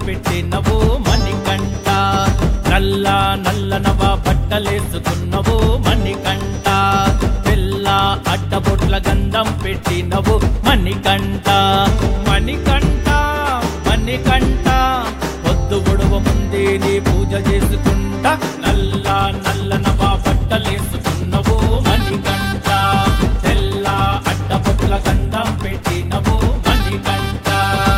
పెట్టినవు మణికంట నల్ల నల్ల నవ బట్టలేసుకున్నవు మణికంట తెల్ల అడ్డబొట్ల గంధం పెట్టినవు మణికంట మణికంట మణికంట పొద్దు గొడవ ముందే నీ పూజ చేసుకుంటా నల్ల నల్ల నవ బట్టలేసుకున్నవు మణికంట తెల్ల అడ్డబొట్ల గంధం పెట్టినవు మణికంట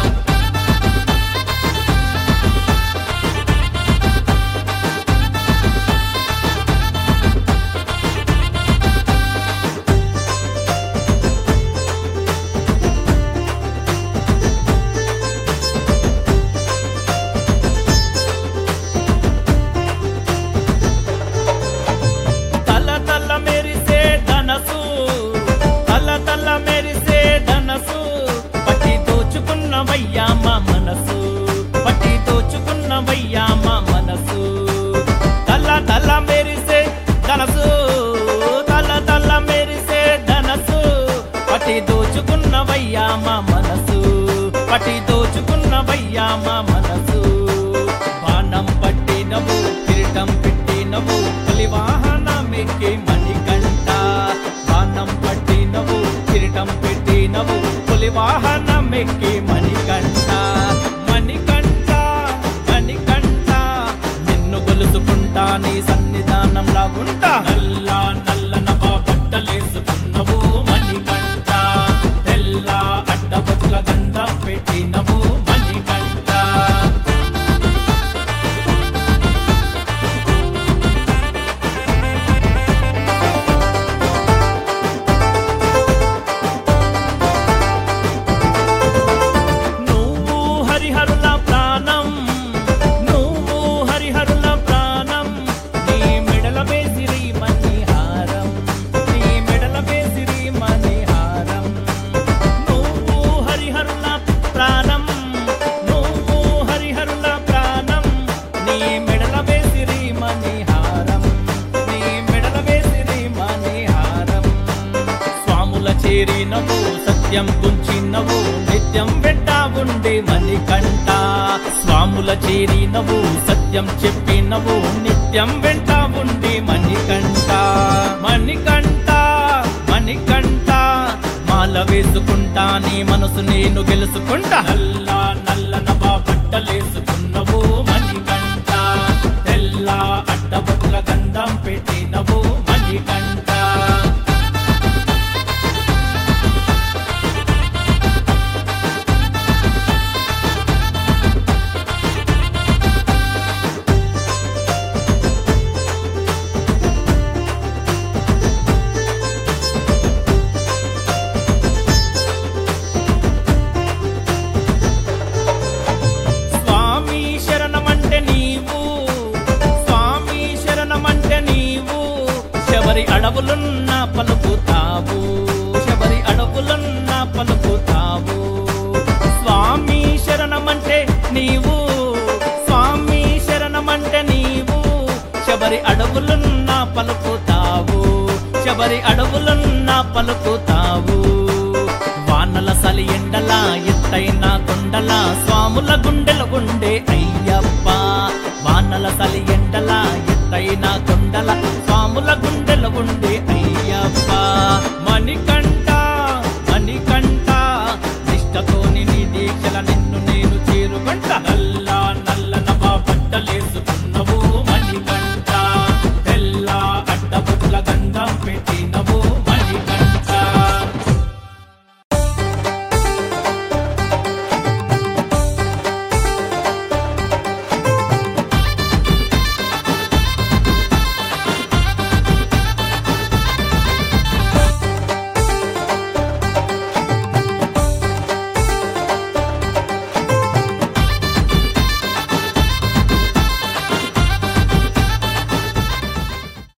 తల తల మెరిసే ధనసు తల తల మెరిసే ధనసు పట్టి దోచుకున్నవయ్యా మా మనసు పట్టి దోచుకున్నవయ్యా మా మనసు తల తల మెరిసే ధనసు తల తల మెరిసే ధనసు పట్టి దోచుకున్నవయ్యా మా మనసు పట్టి దోచుకున్నవయ్యా మా మనసు బాణం పట్టినవు కిరీటం పెట్టినవు తొలి వాహనమెక్కి మణికంట బాణం పట్టినవు కిరీటం పెట్టినవు తొలి వాహనమెక్కి మణికంట మణికంట మణికంట నిన్ను గొలుసుకుంటా నీ సన్నిధానంలా ఉంటా నల్ల నల్ల నవ బట్టలేసుకున్నవు మణికంట తెల్ల అడ్డబొట్ల గంధం పెట్టినవు మణికంట నువ్వు హరిహరుల ప్రాణం నువ్వు హరిహరుల ప్రాణం నీ మెడల వేసిరి మణిహారం నీ మెడల వేసిరి మణిహారం నువ్వు హరిహరుల ప్రాణం నువ్వు హరిహరుల ప్రాణం నీ మెడల వేసిరి మణిహారం నీ మెడల వేసిరి మణిహారం స్వాముల చేరినవు సత్యం గుంచినవు నిత్యం వెంట ఉండి మణికంట స్వాముల చేరినవు సత్యం చెప్పినవు నిత్యం వెంట ఉండి మణికంట మణికంట మణికంట మాల వేసుకుంటా నీ మనసు నేను గెలుచుకుంటా నల్ల నల్ల నవ బట్టలేసుకున్నవు మణికంట తెల్ల అడ్డబొట్ల గంధం పెట్టినవు మణికంట స్వామి శరణమంటే నీవు స్వామి శరణమంటే నీవు శబరి అడవులున్న పలుకుతావు శబరి అడవులున్న పలుకుతావు స్వామి శరణమంటే నీవు స్వామి శరణమంటే నీవు శబరి అడవులున్న పలుకుతావు శబరి అడవులున్న పలుకుతావు వానల సలి ఎండల ఎత్తైన కొండల స్వాముల గుండెల గుండె అయ్యప్ప వానల సలి ఎండ